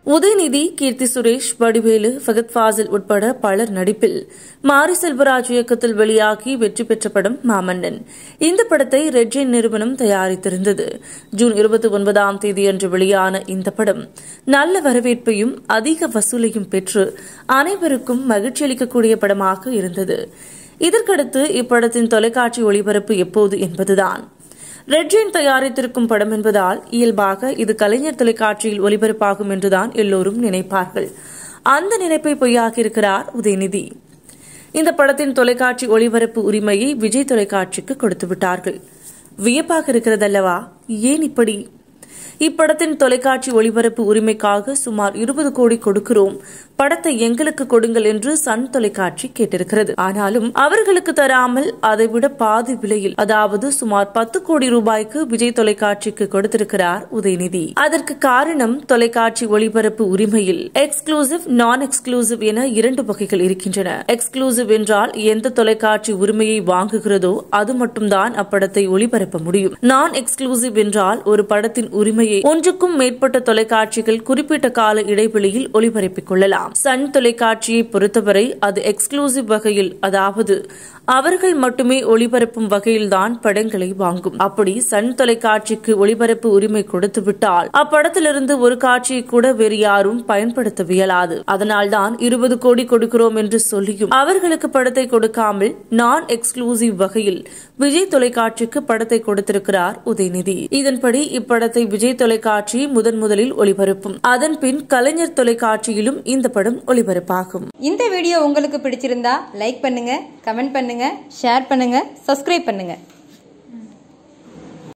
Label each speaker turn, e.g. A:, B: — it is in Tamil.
A: உதயநிதி கீர்த்தி சுரேஷ் வடிவேலு ஃபகத் ஃபாசில் உட்பட பலர் நடிப்பில் மாரி செல்வராஜ் இயக்கத்தில் வெளியாகி வெற்றி பெற்ற படம் மாமன்னன் இந்த படத்தை ரெட்ஜெயின் நிறுவனம் தயாரித்திருந்தது ஜூன் இருபத்தி ஒன்பதாம் தேதியன்று வெளியான இந்த படம் நல்ல வரவேற்பையும் அதிக வசூலையும் பெற்று அனைவருக்கும் மகிழ்ச்சி அளிக்கக்கூடிய படமாக இருந்தது இதற்கடுத்து இப்படத்தின் தொலைக்காட்சி ஒளிபரப்பு எப்போது என்பதுதான் ரெட்ஜின் தயாரித்திருக்கும் படம் என்பதால் இயல்பாக இது கலைஞர் தொலைக்காட்சியில் ஒளிபரப்பாகும் என்றுதான் எல்லோரும் நினைப்பார்கள் அந்த நினைப்பை பொய்யாக்கியிருக்கிறார் உதயநிதி இந்த படத்தின் தொலைக்காட்சி ஒளிபரப்பு உரிமையை விஜய் தொலைக்காட்சிக்கு கொடுத்து விட்டார்கள் வியப்பாக இருக்கிறதல்லவா ஏன் இப்படி இப்படத்தின் தொலைக்காட்சி ஒளிபரப்பு உரிமைக்காக சுமார் இருபது கோடி கொடுக்கிறோம் படத்தை எங்களுக்கு கொடுங்கள் என்று சன் தொலைக்காட்சி கேட்டிருக்கிறது ஆனாலும் அவர்களுக்கு தராமல் அதைவிட பாதி விலையில் அதாவது சுமார் பத்து கோடி ரூபாய்க்கு விஜய் தொலைக்காட்சிக்கு கொடுத்திருக்கிறார் உதயநிதி அதற்கு காரணம் தொலைக்காட்சி ஒளிபரப்பு உரிமையில் எக்ஸ்க்ளூசிவ் நான் எக்ஸ்க்ளூசிவ் என இரண்டு வகைகள் இருக்கின்றன எக்ஸ்க்ளூசிவ் என்றால் எந்த தொலைக்காட்சி உரிமையை வாங்குகிறதோ அது மட்டும்தான் அப்படத்தை ஒளிபரப்ப முடியும் நான் எக்ஸ்க்ளூசிவ் என்றால் ஒரு படத்தின் உரிமையை ஒன்றுக்கும் மேற்பட்ட தொலைக்காட்சிகள் குறிப்பிட்ட கால இடைவெளியில் ஒளிபரப்பிக் கொள்ளலாம் சன் தொலைக்காட்சியை பொறுத்தவரை அது எக்ஸ்க்ளூசிவ் வகையில் அதாவது அவர்கள் மட்டுமே ஒளிபரப்பும் வகையில்தான் படங்களை வாங்கும் அப்படி சன் தொலைக்காட்சிக்கு ஒளிபரப்பு உரிமை கொடுத்துவிட்டால் அப்படத்திலிருந்து ஒரு காட்சியை கூட வேறு யாரும் பயன்படுத்தவியலாது அதனால்தான் இருபது கோடி கொடுக்கிறோம் என்று சொல்லியும் அவர்களுக்கு படத்தை கொடுக்காமல் நான் எக்ஸ்க்ளூசிவ் வகையில் விஜய் தொலைக்காட்சிக்கு படத்தை கொடுத்திருக்கிறார் உதயநிதி இதன்படி இப்படத்தை விஜய் தொலைக்காட்சி முதன் முதலில் ஒளிபரப்பும் அதன் பின் கலைஞர் தொலைக்காட்சியிலும் இந்த படம் ஒளிபரப்பாகும்
B: இந்த வீடியோ உங்களுக்கு பிடிச்சிருந்தா லைக் பண்ணுங்க கமெண்ட் பண்ணுங்க ஷேர் பண்ணுங்க சப்ஸ்கிரைப் பண்ணுங்க